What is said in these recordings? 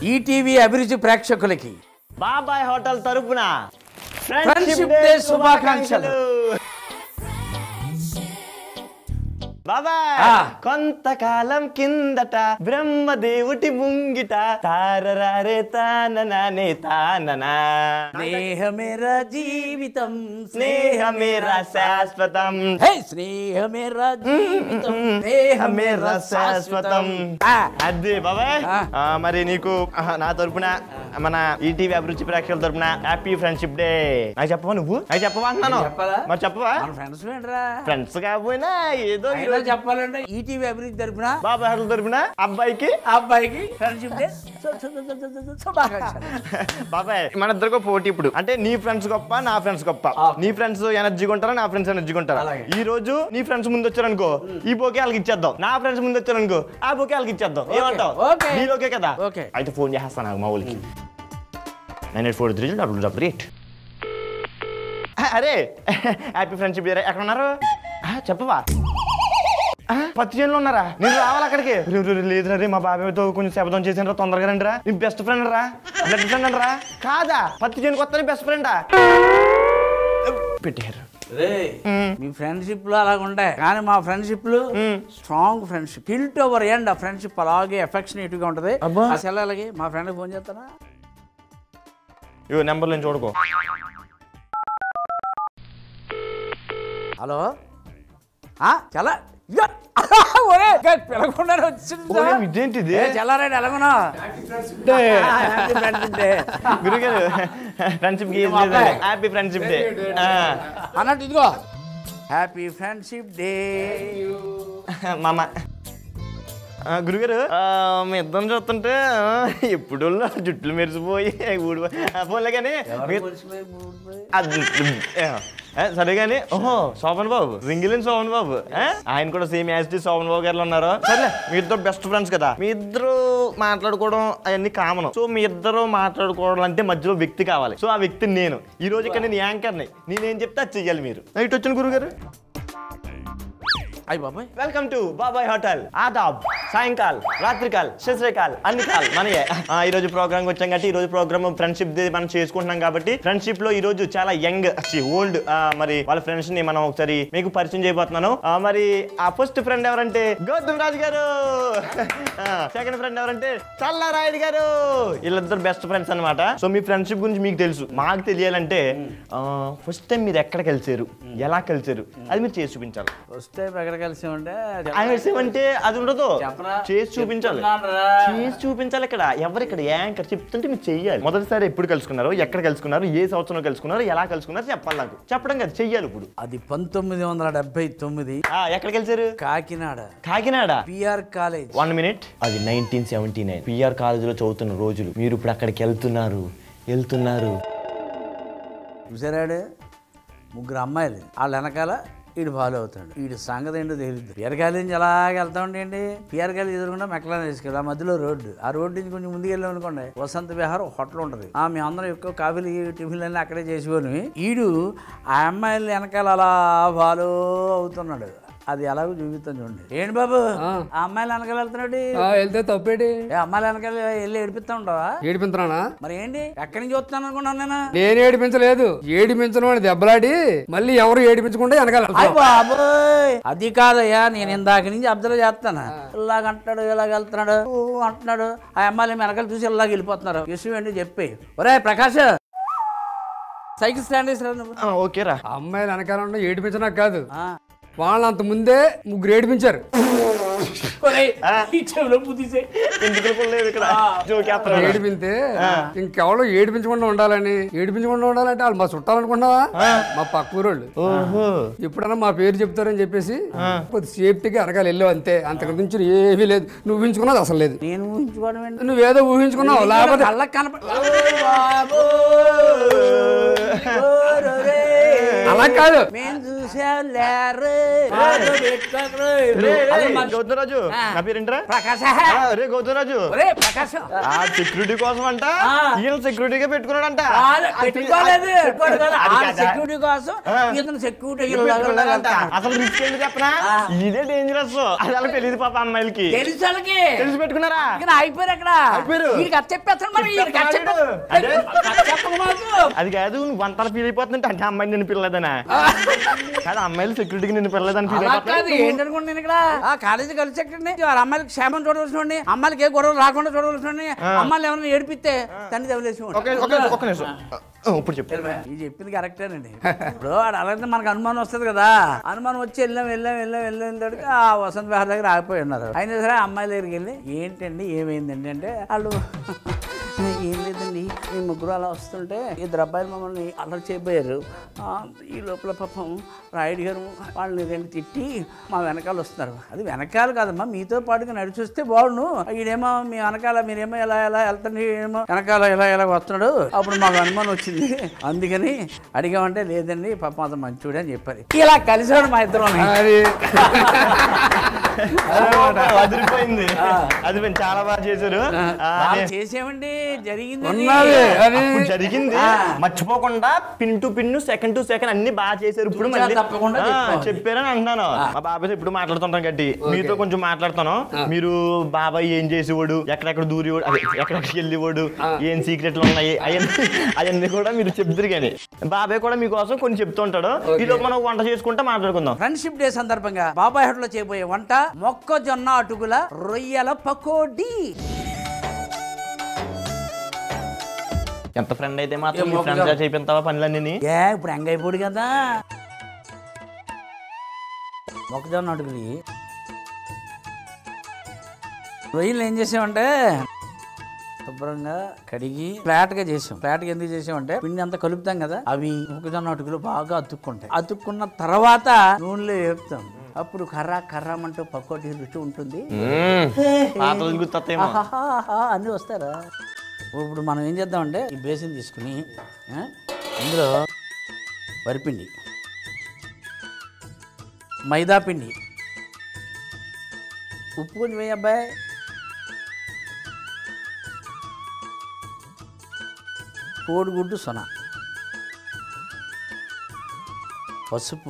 ETV అభిరుచి ప్రేక్షకులకి బాబాయ్ హోటల్ తరపున ఫ్రెండ్షిప్ డే శుభాకాంక్షలు. బాబాయ్ ఆ. కొంతకాలం కిందట బ్రహ్మదేవుటి ముంగిట తారరారే తాననే తాననా స్నేహమేరా జీవితం స్నేహమేరా శాశ్వతం హే స్నేహమేరా జీవితం స్నేహమేరా శాశ్వతం ఆ. అదే బాబాయ్ ఆ. ఆ, మరి నీకు ఆహా, నా తరపున మన ఈటీవీ అభిరుచి ప్రేక్షకుల తరపున హ్యాపీ ఫ్రెండ్షిప్ డే నాకు చెప్పవా నువ్వు నాకు చెప్పవా అంటున్నాను చెప్పాలా? మరి చెప్పవా మన ఫ్రెండ్స్ ఏంట్రా ఫ్రెండ్స్ కాకపోయినా ఏదో ఈ అయినా రోజు చెప్పాలంటే ఈటీవీ అభివృద్ధి తరపున బాబాయ్ హోటల్ తరపున అబ్బాయికి ఆ అబ్బాయికి ఫ్రెండ్షిప్ డే శు- శు- శు- శు- శు- శుభాకాంక్షలు బాబాయ్ మన ఇద్దరికో పోటీ ఇప్పుడు అంటే నీ ఫ్రెండ్స్ గొప్ప నా ఫ్రెండ్స్ గొప్ప ఆ. నీ ఫ్రెండ్స్ ఎనర్జీగా ఉంటారా నా ఫ్రెండ్స్ ఎనర్జీగా ఉంటారా అలాగే. ఈ రోజు నీ ఫ్రెండ్స్ ముందు వచ్చారనుకో ఈ బోకే వాళ్ళకి ఇచ్చేద్దాం నా ఫ్రెండ్స్ ముందు వచ్చారనుకో ఆ బోకే వాళ్ళకి ఇచ్చేద్దాం ఓకే, ఏమంటావు ఓకే. నీలోకే కదా ఓకే. అయితే ఫోన్ చేస్తాను నాకు మా ఊరికి nine eight four three double double eight అరే హ్యాపీ ఫ్రెండ్షిప్ డే ఎక్కడ ఉన్నారు ఆ, చెప్పవా ఆ, పత్తి చేనులో ఉన్నారా నేను రావాలి అక్కడికి రే, రే, రే, లేదురా రే మా బాబాయ్తో కొంచెం శబ్దం చేసాను రా తొందరగా రండి రా నీ బెస్ట్ ఫ్రెండ్ రా బ్లడ్ ఫ్రెండ్ రా కాదా పత్తి చేనుకి వస్తా బెస్ట్ ఫ్రెండా పెట్టారు మీ ఫ్రెండ్షిప్ లో అలాగ ఉంటాయి కానీ మా ఫ్రెండ్షిప్ లో స్ట్రాంగ్ ఫ్రెండ్షిప్ హిల్ట్ ఓవర్ ఎండ్ ఆ ఫ్రెండ్షిప్ అలాగే ఎఫెక్షనేట్ గా ఉంటది అబ్బా. అసలు అలాగే మా ఫ్రెండ్ ఫోన్ చేస్తానా ఇగో నెంబర్ నేను చూడుకో హలో ఆ చాలా ఇయ్య! ఒరే, ఇంకా పిలవకుండానే వచ్చింది ఓ, ఏం ఇదేంటిది? ఏ, చల్లారెడ్డి ఎలాగున్నా గురుగారు ఫ్రెండ్షిప్ మా అబ్బాయి. హ్యాపీ ఫ్రెండ్షిప్ డే అన్నట్టు ఇదిగో హ్యాపీ ఫ్రెండ్షిప్ డే మామ ఆ, గురుగారు ఆ, మీ ఇద్దరం చూస్తుంటే ఆ, ఎప్పుడు జుట్లు మెరిసిపోయి ఊడిపోయి ఫోన్లే కానీ మీ- అది ఆ, ఆ, సరే కానీ ఓహో శోభన్ బాబు రింగిలిన్ శోభన్ బాబు ఆ? ఆయన కూడా సేమ్ యాజ్ శోభన్ బాబు గారు ఉన్నారు సరే మీ ఇద్దరు బెస్ట్ ఫ్రెండ్స్ కదా మీ ఇద్దరు మాట్లాడుకోవడం అవన్నీ కామన్ సో మీ ఇద్దరు మాట్లాడుకోవడం అంటే మధ్యలో వ్యక్తి కావాలి సో ఆ వ్యక్తి నేను ఈ రోజు ఇక్కడ నేను యాంకర్ని నేనేం చెప్తే అది చెయ్యాలి మీరు ఇటు వచ్చిన గురుగారు అయ్యి బాబాయ్ వెల్కమ్ టు బాబాయ్ హోటల్ ఆదాబ్ సాయంకాల్ రాత్రికాల్ శస్త్రకాల్ అన్ని కాల్ మనయే ఆ, ఈ రోజు ప్రోగ్రామ్ వచ్చాం కాబట్టి ఈ రోజు ప్రోగ్రామ్ ఫ్రెండ్షిప్ ది మనం చేసుకుంటున్నాం కాబట్టి ఫ్రెండ్షిప్ లో ఈ రోజు చాలా యంగ్ ఓల్డ్ మరి వాళ్ళ ఫ్రెండ్స్ ని మనం ఒకసారి మీకు పరిచయం చేయబోతున్నాను ఆ, మరి ఆ ఫస్ట్ ఫ్రెండ్ ఎవరంటే గౌతమ్ రాజు గారు సెకండ్ ఫ్రెండ్ ఎవరంటే చల్లారాయుడు గారు వీళ్ళిద్దరు బెస్ట్ ఫ్రెండ్స్ అన్నమాట సో మీ ఫ్రెండ్షిప్ గురించి మీకు తెలుసు మాకు తెలియాలంటే ఫస్ట్ టైం మీరు ఎక్కడ కలిసారు ఎలా కలిసారు అది మీరు చేసి చూపించాలి వస్తే ఎక్కడ కలిసి ఉంటే ఆలస్యం అంటే అది ఉండదు చెప్పరా? చేసి చూపించాలి చెప్తున్నానురా. చేసి చూపించాలి ఇక్కడ ఎవరు ఇక్కడ యాంకర్ చెప్తుంటే మీరు చెయ్యాలి మొదటిసారి ఎప్పుడు కలుసుకున్నారు ఎక్కడ కలుసుకున్నారు ఏ సంవత్సరం కలుసుకున్నారు ఎలా కలుసుకున్నారు చెప్పాలి నాకు చెప్పడం కాదు చెయ్యాలి ఇప్పుడు అది పంతొమ్మిది వందల డెబ్బై తొమ్మిది ఆ, ఎక్కడ కలిసారు Kakinada Kakinada PR college one minute అది నైన్టీన్ సెవెంటీ నైన్ పిఆర్ కాలేజీలో చదువుతున్న రోజులు మీరు ఇప్పుడు అక్కడికి వెళ్తున్నారు వెళ్తున్నారు చూసారాడు ముగ్గురు అమ్మాయిలు వాళ్ళ వెనకాల వీడు ఫాలో అవుతాడు వీడి సంగతి ఏంటో తెలియదు పిఆర్ కాలేజ్ నుంచి అలాగే వెళ్తా ఉండేయండి పిఆర్ కాలేజ్ ఎదురుకుండా మెక్కలాన్ని తీసుకెళ్ళి ఆ మధ్యలో రోడ్డు ఆ రోడ్డు నుంచి కొంచెం ముందుకు వెళ్ళాం అనుకోండి వసంత విహార్ ఒక హోటల్ ఉంటుంది ఆ మీ అందరం ఎక్కువ కాఫీలు టిఫిన్లు అన్నీ అక్కడే చేసేవాళ్ళమి వీడు ఆ అమ్మాయిలు వెనకాల అలా ఫాలో అవుతున్నాడు అది ఎలాగో చూపిస్తాను చూడండి ఏంటి బాబు ఆ అమ్మాయిలు వెనకాల వెళ్తున్నాడు ఆ, వెళ్తే తప్పేటి ఏ అమ్మాయిలు వెనకాల వెళ్ళి ఏడిపిస్తా ఉంటావా ఏడిపించరానా మరి ఏంటి ఎక్కడి నుంచి వస్తాను అనుకున్నాను నేను నేను ఏడిపించలేదు ఏడిపించడం అని దెబ్బలాడి మళ్ళీ ఎవరు ఏడిపించకుండా వెనకాల అయ్ వెళ్తాం. బాబోయ్ అది కాదయ్యా నేను ఇందాక నుంచి అబ్జర్వ్ చేస్తాను ఇలాగ అంటాడు ఇలాగ వెళ్తున్నాడు ఊ అంటున్నాడు ఆ అమ్మాయిలు వెనకాల చూసి ఇలాగ వెళ్ళిపోతున్నారు విషయం ఏంటి చెప్పి ఒరే ప్రకాష్ సైకిల్ స్టాండ్ వేసిరా నువ్వు ఆ, ఓకేరా ఆ అమ్మాయిలు వెనకాల ఉండ ఏడిపించడం కాదు ఆ. వాళ్ళని అంత ముందే ముగ్గురు ఏడిపించారు ఒరేయ్, ఈ చెవిలో పువ్వు ఎందుకు లేదు ఇక్కడ జోకేస్తున్నాడు. ఏడిపితే ఇంకెవరో ఏడిపించకుండా ఉండాలని ఏడిపించకుండా ఉండాలంటే వాళ్ళు మా చుట్టాలనుకున్నావా మా పక్క ఊరోళ్ళు ఓహో ఎప్పుడన్నా మా పేరు చెప్తారని చెప్పేసి కొద్ది సేఫ్టీగా వెనకాల వెళ్ళావు అంతే అంతకు మించి ఏమీ లేదు నువ్వు ఊహించుకున్నది అసలు లేదు నేను ఊహించుకోవడం ఏంటి నువ్వేదో ఊహించుకున్నావు లేకపోతే కళ్ళకి కనప ఓయ్ బాబోయ్. ఓరోరే. అలా కాదు మేము చూసావు లేరు మాతో పెట్టుకోకరు. రే, రే, అదే మా- గౌతమరాజు ఆ. నా పేరేంట్రా ప్రకాశ ఆ, రే గౌతమరాజు ఒరే ప్రకాశం ఆ సెక్యూరిటీ కోసం అంట ఆ. ఈయన సెక్యూరిటీగా పెట్టుకున్నాడంట కాదు, పెట్టుకోలేదు పెట్టుకోలేదు. అది ఆ కాదా? సెక్యూరిటీ కోసం ఆ. ఇతను సెక్యూరిటీ పెట్టుకున్నాడంట. అసలు రిస్క్ ఏంటి చెప్పనా ఇదే డేంజరస్ అది అలా తెలియదు పాప అమ్మాయిలకి తెలుసు వాళ్ళకి తెలిసి పెట్టుకున్నారా ఇక అయిపోయారు అక్కడ అయిపోయారు. వీడికి అది చెప్పేస్తాను మరి వీడికి అది చెప్తాడు. చెప్పేస్తాను. అది చెప్పకు మాకు. అది కాదు నువ్వు వంతల ఫీల్ అయిపోతుందంటే అంటే అమ్మాయి నిన్ను పిల్లలేదనా కాదు అమ్మాయిలు సెక్యూరిటీకి నిన్ను పిల్లలేదని ఫీల్ అలా కాదు అయిపోతుంది ఏంటనుకోండి నేను ఇక్కడ ఆ కాలేజీ కలిసి ఎక్కడండి వాళ్ళ అమ్మాయిలకి క్షేమం చూడవలసిన అమ్మాయిలకి ఏ గొడవలు రాకుండా చూడవలసిన అమ్మాయిలు ఎవరైనా ఏడిపిస్తే తండ్రి తగిలేసి ఓకే ఓకే ఒక నిమిషం ఆ, ఇప్పుడు చెప్పు ఇది చెప్పింది కరెక్టేనండి ఇప్పుడు వాడు అలాగే మనకు అనుమానం వస్తుంది కదా అనుమానం వచ్చి వెళ్ళాం వెళ్ళాం వెళ్ళాం వెళ్ళాం తోటికి ఆ వసంత విహార్ దగ్గర ఆగిపోయి ఉన్నారు అయినా సరే ఆ అమ్మాయిల దగ్గరికి వెళ్ళి ఏంటండి ఏమైందండి అంటే వాళ్ళు ఏం లేదండి ఈ ముగ్గురు అలా వస్తుంటే ఇద్దరు అబ్బాయిలు మమ్మల్ని అల్లరి చేయబోయారు ఆ, ఈ లోపల పాపం రాయుడు గారు వాళ్ళని రెండు తిట్టి మా వెనకాల వస్తున్నారు అది వెనకాల కాదమ్మా మీతో పాటుగా నడిచి వస్తే బాగుండు ఈడేమో మీ వెనకాల మీరేమో ఎలా ఎలా వెళ్తండి ఏమో వెనకాల ఎలా ఎలా వస్తున్నాడు అప్పుడు మాకు అనుమానం వచ్చింది అందుకని అడిగామంటే లేదండి పాపం అతను మంచోడు అని చెప్పారు ఇలా కలిసాడు మా ఇద్దరం అది అదిరిపోయింది అది మేము చాలా బాగా చేశారు ఆ, బాగా చేసామండి జరిగింది ఉన్నది అది ఇప్పుడు జరిగింది మర్చిపోకుండా pin to pin second to second అన్ని బాగా చేశారు ఇప్పుడు తూచా మళ్ళీ తప్పకుండా ఆ, చెప్పాలి. చెప్పారని అంటున్నాను మా బాబాయ్ ఇప్పుడు మాట్లాడుతుంటాం గట్టి మీతో కొంచెం మాట్లాడతాను మీరు బాబాయ్ ఏం చేసేవాడు ఎక్కడెక్కడ దూరేవాడు అదే ఎక్కడెక్కడికి వెళ్ళేవాడు ఏం సీక్రెట్లు ఉన్నాయి అవన్నీ అవన్నీ కూడా మీరు చెప్తారు కానీ బాబాయ్ కూడా మీకోసం కొన్ని చెప్తుంటాడు ఈలోపు మనం వంట చేసుకుంటా మాట్లాడుకుందాం ఫ్రెండ్షిప్ డే సందర్భంగా బాబాయ్ హోటల్ లో చేయబోయే వంట మొక్కజొన్న అటుకుల రొయ్యల పకోడీ ఎంత ఫ్రెండ్ అయితే మాత్రం ఏ మీ మొక్క- ఫ్రెండ్స్ చేపిస్తావా పనులన్నీ ఏ ఇప్పుడు ఎంగ అయిపోడు కదా మొక్కజొన్న అటుకులి రొయ్యలు ఏం చేసామంటే శుభ్రంగా కడిగి ఫ్లాట్ గా చేసాం ఫ్లాట్ గా ఎందుకు చేసామంటే పిండి అంతా కలుపుతాం కదా అవి మొక్కజొన్న అటుకులు బాగా అతుక్కుంటాయి అతుక్కున్న తర్వాత నూనెలో వేపుతాం అప్పుడు కర్ర కర్రమంటూ పక్కోటి రుచి ఉంటుంది పాటలు గుర్తొస్తాయేమో ఆహాహాహా అని వస్తారా ఇప్పుడు మనం ఏం చేద్దామంటే ఈ బేసిన్ తీసుకుని ఆ, ఇందులో వరిపిండి మైదా పిండి ఉప్పు కొంచెం వేయి అబ్బాయి కోడిగుడ్డు సొన పసుపు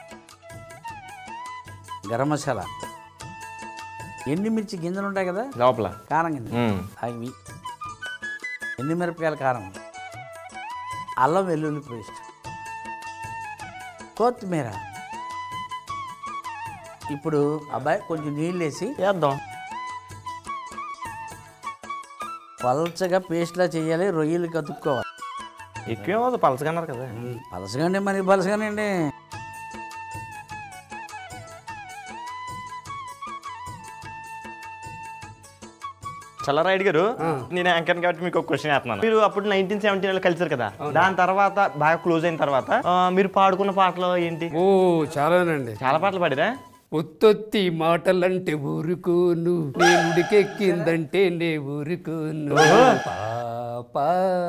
గరం మసాలా ఎండుమిర్చి గింజలు ఉంటాయి కదా లోపల కారం గింజ ఉమ్. అవి ఎండుమిరపకాయల కారం అల్లం వెల్లుల్లి పేస్ట్ కొత్తిమీర ఇప్పుడు అబ్బాయి కొంచెం నీళ్ళు వేసి చేద్దాం పలచగా పేస్ట్లా చేయాలి రొయ్యలు కతుక్కోవాలి ఎక్కువ పలసగా అన్నారు కదా పలసగానే మరి పలసగానండి చల్లరాయుడు గారు నేను యాంకర్ కాబట్టి మీకు ఒక క్వశ్చన్ వేస్తున్నాను మీరు అప్పుడు నైన్టీన్ సెవెంటీన్ లో కలిసారు కదా దాని తర్వాత బాగా క్లోజ్ అయిన తర్వాత ఆ, మీరు పాడుకున్న పాటలు ఏంటి ఓ చాలానండి చాలా పాటలు పాడిరా ఒత్తొత్తి మాటలంటే ఊరుకోను నేను ఉడికెక్కిందంటే నే ఊరుకోను పాప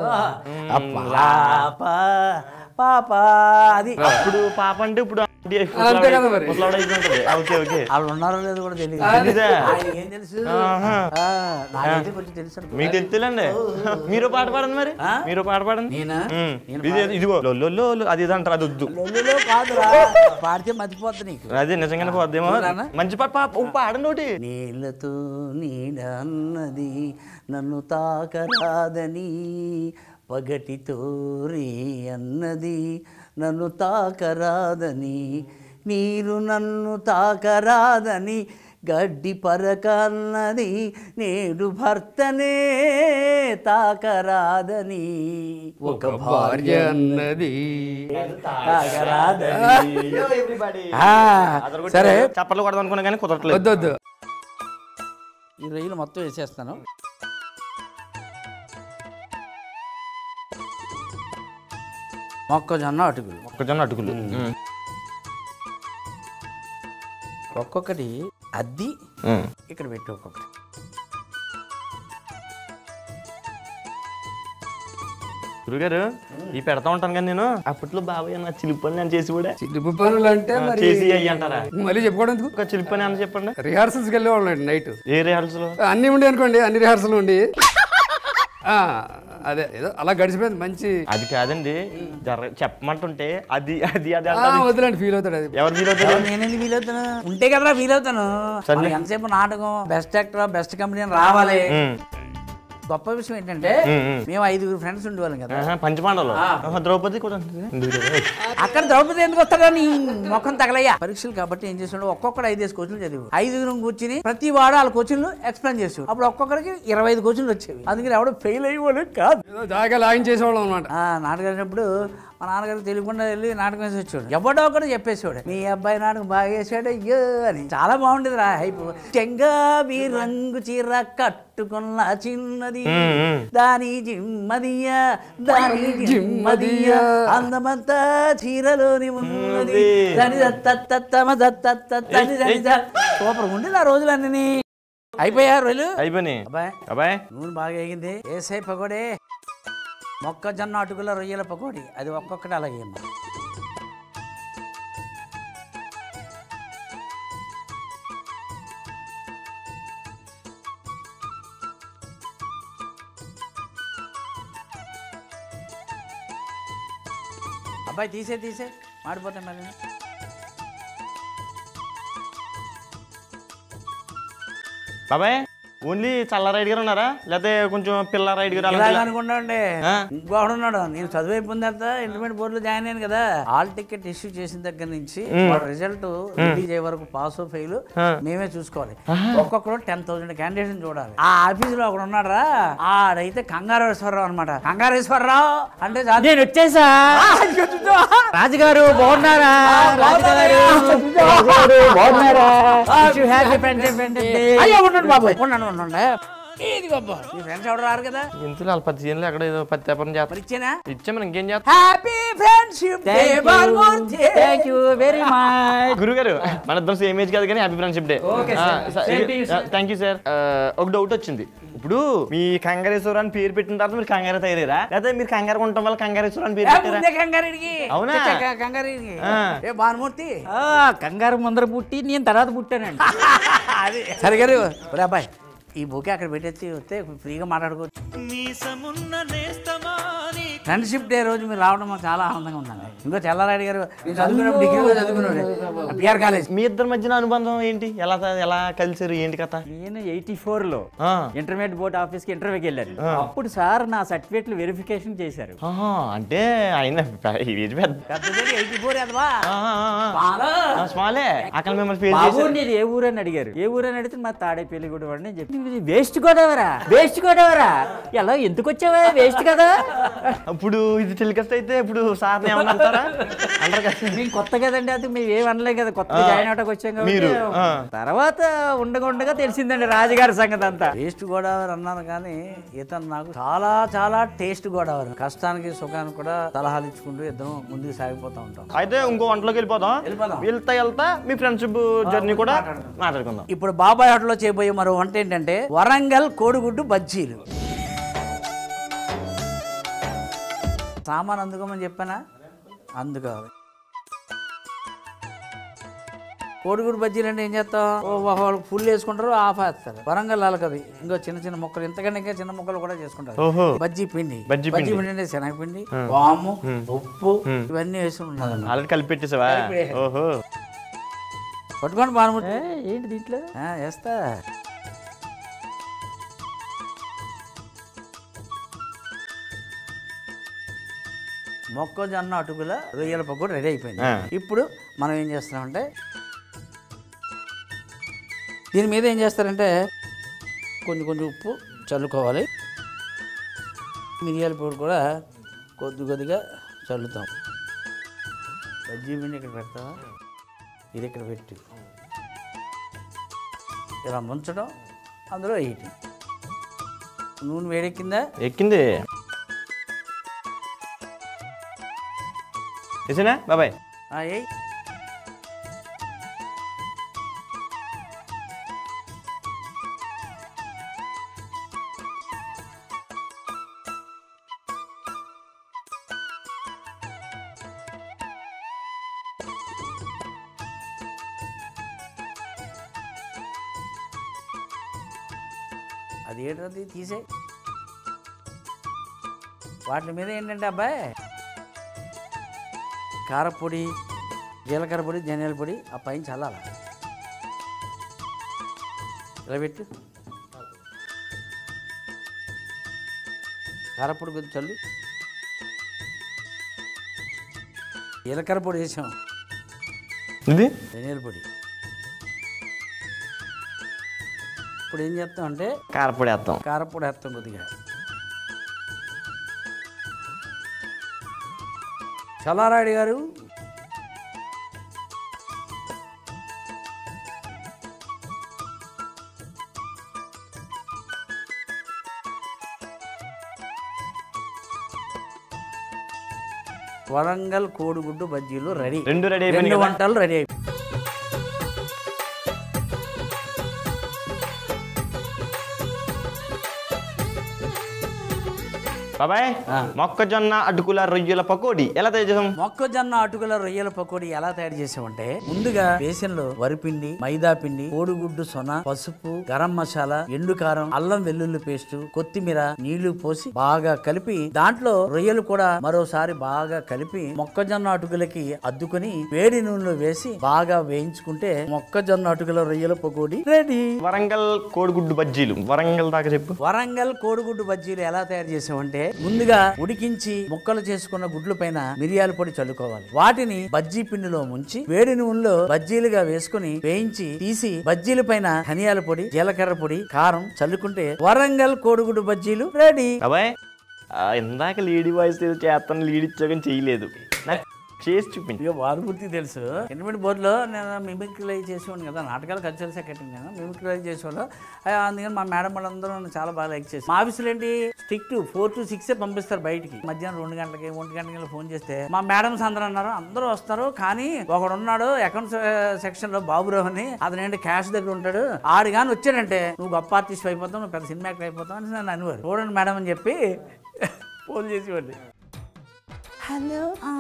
పాప పాప అది ఇప్పుడు పాప అంటే ఇప్పుడు అంతే కదా మరి. ముసలావిడ అయిపోయి ఉంటది. ఓకే ఓకే వాళ్ళు ఉన్నారో లేదో కూడా తెలియదు తెలీదా? ఆయనకి ఏం తెలుసు ఆహా. ఆ, నాకైతే కొంచెం తెలుసు అనుకో. మీకు తెలుతులేండి మీరు పాట పాడండి మరి ఆ? మీరు పాట పాడండి నేనా ఉమ్. నేను ఇది ఇదిగో లో, లో, లో, లో, అది ఇది అంటారు అది వద్దు లొల్లులో కాదురా పాడితే మర్చిపోద్ది నీకు అదే నిజంగానే పోద్దేమో అవునా? మంచి పాట పా- ఓ, పాడండి ఒకటి నీళ్ళతో నీడ అన్నది నన్ను తాకరాదని పగటితో రే అన్నది నన్ను తాకరాదని నీరు నన్ను తాకరాదని గడ్డి పరకన్నది నేడు భర్తనే తాకరాదని ఒక భార్య భార్య అన్నది తాకరాదని ఆ, సరే చప్పట్లు కొడదాం అనుకున్నా కానీ కుదరట్లేదు వద్దు వద్దు ఈ రొయ్యలు మొత్తం వేసేస్తాను మొక్కజొన్న అటుకులు మొక్కజొన్న అటుకులు ఉమ్. ఒక్కొక్కటి అద్ది ఉమ్. ఇక్కడ పెట్టి ఒక్కొక్కటి గురుగారు ఈ పెడతా ఉంటాను కానీ నేను అప్పట్లో బాబాయ్ నా చిలిపి పని నేను చేసి కూడా చిలిపి పనులు అంటే మరి చేసి అయ్యి అంటారా మళ్ళీ చెప్పుకోవడం ఎందుకు ఒక చిలిపి పని అని చెప్పండి రిహార్సల్స్కి వెళ్ళేవాళ్ళం నైట్ ఏ రిహార్సల్ అన్నీ ఉండి అనుకోండి అన్ని రిహార్సల్ ఉండి ఆ, అదే ఏదో అలా గడిచిపోయింది మంచి అది కాదండి జర చెప్పమంటుంటే అది అది అది ఆ, అంటారు వదిలేండి ఫీల్ అవుతాడు అది ఎవరు మీరు అవుతారు నేనేందుకు వీల్ అవుతాను ఉంటే కదరా వీల్ అవుతాను మనకి ఎంతసేపు నాటకం బెస్ట్ యాక్టర్ బెస్ట్ కంపెనీ అని రావాలి ఉమ్, గొప్ప విషయం ఏంటంటే ఉమ్, ఉమ్. మేము ఐదుగురు ఫ్రెండ్స్ ఉండేవాళ్ళం కదా ఆహా, పంచపాండవులు ఆహా, ద్రౌపది కూడా ఉంటుంది. ఎందుకు లేదు? అక్కడ ద్రౌపది ఎందుకు వస్తాడో నీ మొఖం తగలయ్యా పరీక్షలు కాబట్టి ఏం చేస్తున్నాడు ఒక్కొక్కడు ఐదేసి కోచింగ్లు చదివి ఐదుగురు కూర్చుని ప్రతి వాడు వాళ్ళ కోచింగ్లు ఎక్స్ప్లెయిన్ చేసి అప్పుడు ఒక్కొక్కడికి ఇరవై ఐదు కోచింగ్లు వచ్చేవి అందుకని ఎవడో ఫెయిల్ అయ్యేవాడు కాదు ఏదో జాగా లాగించేసేవాళ్ళం అనమాట ఆ, నాటకం అయినప్పుడు మా నాన్నగారికి తెలియకుండా వెళ్ళి నాటకం వేసి వచ్చాడు ఎవడో ఒకడు చెప్పేసాడు మీ అబ్బాయి నాటకం బాగా వేసాడు అయ్యో అని చాలా బాగుండేది రా హైప్ చెంగాబి రంగు చీర కట్టుకున్న చిన్నది ఉమ్, ఉమ్. దాని జిమ్మదియ దాని జిమ్మదియ అందమంతా చీరలోని ఉన్నది దాని దత్తత్తమ దత్తత్తని దాని సూపర్ ఉండేది ఆ రోజులన్నీ అయిపోయా రోజులు అయిపోయినాయి అబ్బాయి అబ్బాయి నూనె బాగా వేగింది ఏసై పకోడే మొక్కజొన్న అటుకుల రొయ్యల పకోడి అది ఒక్కొక్కటి అలాగే అమ్మా. అబ్బాయి తీసే తీసే మాడిపోతాయి మరి బాబాయ్ ఓన్లీ చల్ల రైడ్ గారు ఉన్నారా లేకపోతే కొంచెం పిల్ల రైడ్ గారు ఇలాగ అలా అనుకున్నాండి ఆ? ఇంకోడు ఉన్నాడు నేను చదువు అయిపోయిన తర్వాత ఇంటర్మీడియట్ బోర్డులో జాయిన్ అయ్యాను కదా హాల్ టికెట్ ఇష్యూ చేసిన దగ్గర నుంచి రిజల్ట్ రిలీజ్ అయ్యే వరకు పాస్ ఫెయిల్ మేమే చూసుకోవాలి ఒక్కొక్కరు టెన్ థౌసండ్ క్యాండిడేట్స్ చూడాలి ఆ ఆఫీస్ లో ఒకడు ఉన్నారా ఆడైతే కంగారేశ్వరరావు అనమాట కంగారేశ్వరరావు అంటే చాలు. నేను వచ్చేసా రాజుగారు బాగున్నారా రాజుగారు బాగున్నారా హ్యాపీ ఫ్రెండ్షిప్ అయ్యో ఉండండి బాబు ఉండండి ఉండండి ఇది గొప్ప మీ ఫ్రెండ్స్ ఎవరు రారు కదా ఇంతలో వాళ్ళ పది సీన్లు అక్కడ ఏదో పది వ్యాపారం చేస్తారు మరి ఇచ్చేనా ఇచ్చే మనం ఇంకేం చేస్తాం happy friendship thank you very much గురుగారు మన ఇద్దరం సేమ్ ఏజ్ కాదు కానీ happy friendship day Okay, sir. Same to you, sir. Thank you sir ఒక డౌట్ వచ్చింది ఇప్పుడు మీ కంగారేశ్వర అని పేరు పెట్టిన తర్వాత మీరు కంగారు తయారా లేదా మీరు కంగారు ఉండటం వల్ల కంగారేశ్వర అని పేరు పెట్టారా ముందే కంగారెడ్డికి అవునా? కంగారెడ్డికి ఆ. ఏ భానుమూర్తి కంగారు ముందర పుట్టి నేను తర్వాత పుట్టానండి అది సరే గారు ఒరే అబ్బాయి ఈ బుకే అక్కడ పెట్టేసి వస్తే ఫ్రీగా మాట్లాడుకోవచ్చు ఫ్రెండ్షిప్ డే రోజు మీరు రావడం మాకు చాలా ఆనందంగా ఉందండి ఇంకో తెల్లారాయుడు గారు నేను చదువుకున్నప్పుడు డిగ్రీలో చదువుకున్నాడు పిఆర్ కాలేజ్ మీ ఇద్దరి మధ్యన అనుబంధం ఏంటి ఎలా ఎలా కలిసారు ఏంటి కథ నేను ఎయిటీ ఫోర్ లో ఆ. ఇంటర్మీడియట్ బోర్డ్ ఆఫీస్ కి ఇంటర్వ్యూకి వెళ్ళాను అప్పుడు సార్ నా సర్టిఫికేట్లు వెరిఫికేషన్ చేశారు ఆహా, అంటే ఆయన ఏజ్ పెద్ద పెద్దది ఎయిటీ ఫోర్ అదవా ఆ, ఆ, ఆ. ఆ, స్మాలే అక్కడ మిమ్మల్ని ఫేస్ బాబు చేశారు నీది ఏ ఊరని అడిగారు ఏ ఊరని అడిగితే మా తాడేపల్లి కూడా వాడిని చెప్పి వేస్ట్ గోదావరా వేస్ట్ గోదావరా ఎలా ఎందుకు వచ్చావా వేస్ట్ కదా ఇప్పుడు ఇది టెలికాస్ట్ అయితే ఇప్పుడు సార్ ఏమన్నారా అంటారు కదా మేము కొత్త కదండి అది మేము ఏం అనలేం కదా కొత్త ఆ. జాయిన్ అవటానికి వచ్చాం మీరు, కాబట్టి ఆ. తర్వాత ఉండగా ఉండగా తెలిసిందండి రాజుగారి సంగతి అంతా టేస్ట్ గోదావరి అన్నాను కానీ ఇతను నాకు చాలా చాలా టేస్ట్ గోదావరి కష్టానికి సుఖానికి కూడా సలహాలు ఇచ్చుకుంటూ ఇద్దరం ముందుకు సాగిపోతూ ఉంటాం అయితే ఇంకో వంటలోకి వెళ్ళిపోదాం వెళ్ళిపోదాం. వెళ్తా వెళ్తా మీ ఫ్రెండ్షిప్ జర్నీ కూడా మాట్లాడుకుందాం ఇప్పుడు బాబాయ్ హోటల్లో చేయబోయే మరో వంట ఏంటంటే వరంగల్ కోడిగుడ్డు బజ్జీలు సామాన్ అందుకోమని చెప్పానా అందుకోవాలి కోడిగుడ్డు బజ్జీలు అంటే ఏం చేస్తాం ఓ వాళ్ళు ఫుల్ వేసుకుంటారు ఆఫ్ వేస్తారు వరంగల్ అలకది ఇంకో చిన్న చిన్న ముక్కలు ఇంతకంటే ఇంకా చిన్న ముక్కలు కూడా చేసుకుంటారు ఓహో బజ్జీ పిండి బజ్జీ బజ్జీ పిండి అంటే శనగపిండి వాము ఉప్పు ఇవన్నీ వేసి ఉన్నది ఆల్రెడీ కలిపి పెట్టేసావా ఓహో పట్టుకోండి బాగుంది ఏ, ఏంటి దీంట్లో వేస్తా మొక్కజొన్న అటుకుల రొయ్యల పకోడి రెడీ అయిపోయింది ఆ. ఇప్పుడు మనం ఏం చేస్తున్నామంటే దీని మీద ఏం చేస్తారంటే కొంచెం కొంచెం ఉప్పు చల్లుకోవాలి మిరియాల పొడి కూడా కొద్ది కొద్దిగా చల్లుతాం బజ్జీ పిండి ఇక్కడ పెడతావా ఇది ఇక్కడ పెట్టి ఇలా ముంచడం అందులో వేయటం నూనె వేడెక్కిందా ఎక్కింది వేసేనా బాబాయ్ ఆ, ఏయ్ అది ఏంటది తీసే వాటి మీద ఏంటంటే అబ్బాయి కారపొడి జీలకర్ర పొడి ధనియాల పొడి ఆ పైన చల్లాల ఇలా పెట్టు కారపొడి కొంచెం చల్లు జీలకర్ర పొడి వేసాం ఇది ధనియాల పొడి ఇప్పుడు ఏం చేస్తాం అంటే కారపొడి వేస్తాం కారపొడి వేస్తాం కొద్దిగా చల్లారాయుడు గారు వరంగల్ కోడిగుడ్డు బజ్జీలు రెడీ రెండు రెడీ అయిపోయినాయి రెండు కదా? వంటలు రెడీ అయిపోయి బాబాయ్ మొక్కజొన్న అటుకుల రొయ్యల పకోడీ ఎలా తయారు చేసాం మొక్కజొన్న అటుకుల రొయ్యల పకోడీ ఎలా తయారు చేసామంటే ముందుగా బేసన్లో వరిపిండి మైదా పిండి కోడిగుడ్డు సొన పసుపు గరం మసాలా ఎండు కారం అల్లం వెల్లుల్లి పేస్ట్ కొత్తిమీర నీళ్లు పోసి బాగా కలిపి దాంట్లో రొయ్యలు కూడా మరోసారి బాగా కలిపి మొక్కజొన్న అటుకులకి అద్దుకొని వేడి నూనెలో వేసి బాగా వేయించుకుంటే మొక్కజొన్న అటుకుల రొయ్యల పకోడీ రెడీ వరంగల్ కోడిగుడ్డు బజ్జీలు వరంగల్ దాకా చెప్పు వరంగల్ కోడిగుడ్డు బజ్జీలు ఎలా తయారు చేసామంటే ముందుగా ఉడికించి ముక్కలు చేసుకున్న గుడ్ల పైన మిరియాల పొడి చల్లుకోవాలి వాటిని బజ్జీ పిండిలో ముంచి వేడి నూనెలో బజ్జీలుగా వేసుకుని వేయించి తీసి బజ్జీల పైన ధనియాల పొడి జీలకర్ర పొడి కారం చల్లుకుంటే వరంగల్ కోడిగుడ్డు బజ్జీలు రెడీ బాబాయ్ ఆ, ఇందాక లీడి వాయిస్ ఏదో చేస్తాను లీడ్ ఇచ్చాకని చేయలేదు నాకు చేసి చూపించు ఇక వారు పూర్తి తెలుసు ఎనిమిది బోర్డులో నేను మిమిక్రీ చేసేవాడిని కదా నాటకాలు కల్చరల్ సెక్రటరీ నేను మిమిక్రీ చేసేవాళ్ళు ఆ, అందుకని మా మేడం వాళ్ళందరూ నన్ను చాలా బాగా లైక్ చేసి మా ఆఫీసులో ఏంటి స్టిక్ టు ఫోర్ టు సిక్స్ పంపిస్తారు బయటికి మధ్యాహ్నం రెండు గంటలకి ఒంటి గంటలకి ఫోన్ చేస్తే మా మేడమ్స్ అందరూ అన్నారు అందరూ వస్తారు కానీ ఒకడు ఉన్నాడు అకౌంట్స్ సెక్షన్ లో బాబురావు అని అతను ఏంటి క్యాష్ దగ్గర ఉంటాడు ఆడు కానీ వచ్చాడంటే నువ్వు గొప్ప ఆర్టిస్ట్ అయిపోతావు నువ్వు పెద్ద సినిమా యాక్టర్ అయిపోతావు అని నన్ను అనేవారు చూడండి మేడం అని చెప్పి ఫోన్ చేసేవాడిని హలో ఆ,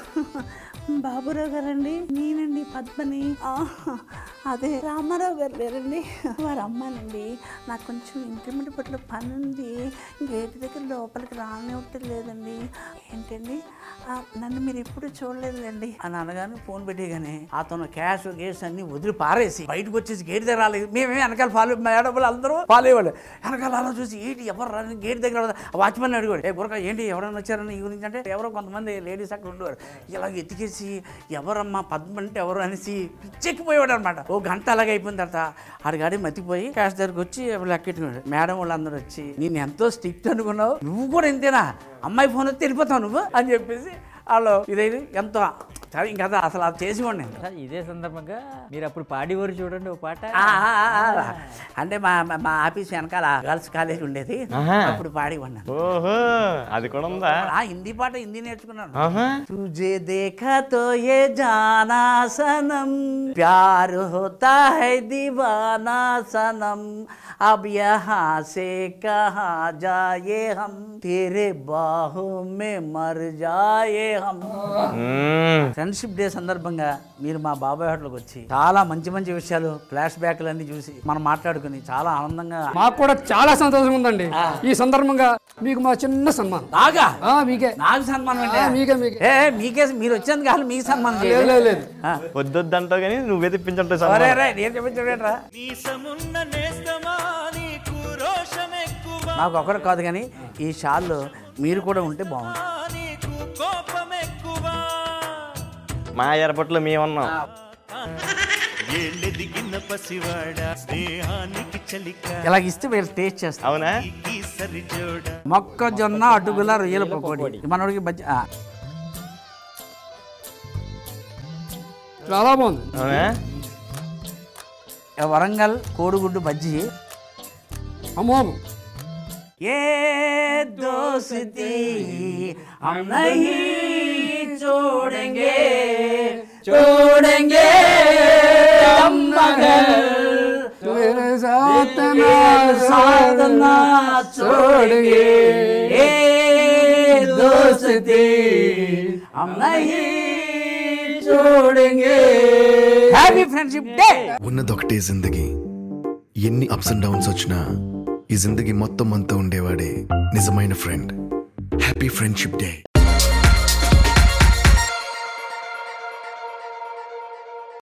బాబురావు గారండి నేనండి పద్మని ఆ, అదే రామారావు గారు లేరండి వారి అమ్మానండి నాకు కొంచెం ఇంటిమేట్ పట్ల పని ఉంది గేట్ దగ్గర లోపలికి రానివ్వటం లేదండి ఏంటండి ఆ, నన్ను మీరు ఎప్పుడు చూడలేదులేండి అని అనగానే ఫోన్ పెట్టేగానే అతను క్యాష్ గేస్ అన్ని వదిలి పారేసి బయటకు వచ్చేసి గేట్ దగ్గర రాలేదు మేమే వెనకాల ఫాలో మేడం వాళ్ళు అందరూ ఫాలో అయ్యేవాళ్ళు వెనకాల అలా చూసి ఏంటి ఎవరు రాని గేట్ దగ్గర వాచ్మెన్ అడిగాడు ఏ గురక ఏంటి ఎవరైనా వచ్చారని ఈ గురించి అంటే ఎవరో కొంతమంది లేడీస్ అక్కడ ఉండేవారు ఇలా ఎతికేసి ఎవరమ్మా పద్మ అంటే ఎవరు అనేసి పిచ్చెక్కిపోయాడు అనమాట ఓ గంట అలాగే అయిపోయిన తర్వాత ఆడిగాడి మతిపోయి క్యాష్ దగ్గరకు వచ్చి లెక్కెట్టుకున్నాడు మేడం వాళ్ళందరూ వచ్చి నేను ఎంతో స్ట్రిక్ట్ అనుకున్నావు నువ్వు కూడా ఇంతేనా అమ్మాయి ఫోన్ వస్తే వెళ్ళిపోతావు నువ్వు అని చెప్పేసి వాళ్ళు ఇదైతే ఎంతో సరే ఇంకా అదే అసలు అది చేసి ఉండి సార్, ఇదే సందర్భంగా మీరు అప్పుడు పాడేవారు చూడండి ఓ పాట అంటే మా మా- మా ఆఫీస్ వెనకాల గర్ల్స్ కాలేజ్ ఉండేది ఆహా. అప్పుడు పాడి ఉన్నాను ఓహో అది కూడా ఉందా ఆ హిందీ పాట హిందీ నేర్చుకున్నాను ఆహా. तुझे देखा तो ये जाना सनम प्यार होता है दीवाना सनम अब यहाँ से कहाँ जाए हम तेरे बाहों में मर जाए हम మ్మ్. ఫ్రెండ్షిప్ డే సందర్భంగా మీరు మా బాబాయ్ హోటల్కి వచ్చి చాలా మంచి మంచి విషయాలు ఫ్లాష్ బ్యాక్లు అన్ని చూసి మనం మాట్లాడుకుని చాలా ఆనందంగా మాకు కూడా చాలా సంతోషంగా ఉందండి ఈ సందర్భంగా మీకు మా చిన్న సన్మానం బాగా ఆ, మీకే నాకు సన్మానం ఆ, అంటే మీకే మీకే ఏ మీకే మీరు వచ్చేందుకు కాదు మీకు సన్మానం లేదు చేయాలి లేదు లేదు ఆ. వద్దొద్దు అంటావు కానీ నువ్వే తెప్పించంటావు సరే సన్మానం. రే నేను చెప్పించా నాకు ఒకరు కాదు కానీ ఈ షాల్లో మీరు కూడా ఉంటే బాగుంటుంది మా ఎయిర్పోర్ట్లో మేమన్నాం ఏళ్ళెదిగిన పసివాడ స్నేహానికి చలిక ఇలా ఇస్తే మీరు టేస్ట్ చేస్తాం అవునా ఈ సరిజోడ మొక్కజొన్న అటుకుల రొయ్యల పకోడీ మనోడికి బజ్జి ఆ. చాలా బాగుంది అవునా వరంగల్ కోడిగుడ్డు బజ్జీ అమోఘం ये दोस्ती हम नहीं छोड़ेंगे छोड़ेंगे हम मगर तेरे साथ ना साथ ना छोड़ेंगे ये दोस्ती हम नहीं छोड़ेंगे హ్యాపీ ఫ్రెండ్షిప్ డే ఉన్నదొకటే జిందగీ ఎన్ని అప్స్ అండ్ డౌన్స్ వచ్చినా ఈ జిందగీ మొత్తం అంతా ఉండేవాడే నిజమైన ఫ్రెండ్ హ్యాపీ ఫ్రెండ్షిప్ డే